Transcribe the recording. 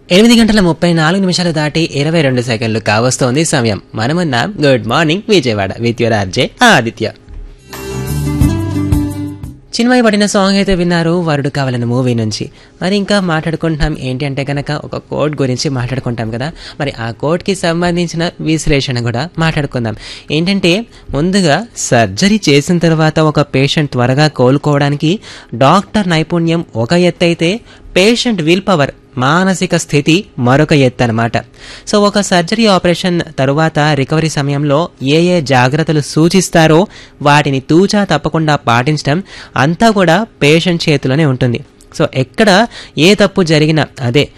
ఎనిమిది గంటల ముప్పై నాలుగు నిమిషాలు దాటి ఇరవై రెండు సెకండ్లు కావస్తోంది సమయం మనమున్నాం good morning Vijayawada with your RJ Aditya Chinmayi పడిన సాంగ్ అయితే విన్నారు వరుడు కావాలన్న మూవీ నుంచి మరి ఇంకా మాట్లాడుకుంటున్నాం ఏంటి అంటే కనుక ఒక కోడ్ గురించి మాట్లాడుకుంటాం కదా మరి ఆ కోడ్కి సంబంధించిన విశ్లేషణ కూడా మాట్లాడుకుందాం ఏంటంటే ముందుగా సర్జరీ చేసిన తర్వాత ఒక పేషెంట్ త్వరగా కోలుకోవడానికి డాక్టర్ నైపుణ్యం ఒక ఎత్తైతే పేషెంట్ విల్ పవర్ మానసిక స్థితి మరొక ఎత్తు అనమాట సో ఒక సర్జరీ ఆపరేషన్ తరువాత రికవరీ సమయంలో ఏ ఏ జాగ్రత్తలు సూచిస్తారో వాటిని తూచా తప్పకుండా పాటించడం అంతా కూడా పేషెంట్ చేతిలోనే ఉంటుంది సో ఎక్కడ ఏ తప్పు జరిగినా అదే